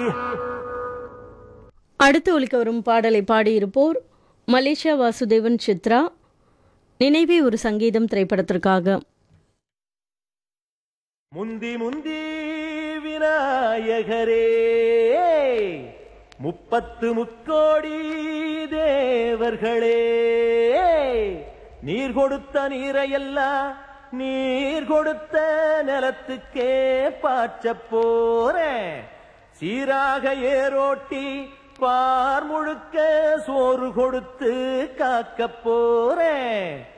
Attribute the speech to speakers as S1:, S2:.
S1: அடுத்து ஒலிக்க வரும் பாடலை பாடியிருப்போர் மலேசியா வாசுதேவன் சித்ரா நினைவே ஒரு சங்கீதம் திரைப்படத்திற்காக
S2: முந்தி முந்தி விநாயகரே முப்பத்து முக்கோடி தேவர்களே நீர் கொடுத்த நீரையெல்லாம் நீர் கொடுத்த நிலத்துக்கே பாய்ச்சப் போறேன் சீராக ஏரோட்டி பார் முழுக்க சோறு கொடுத்து காக்கப் போறேன்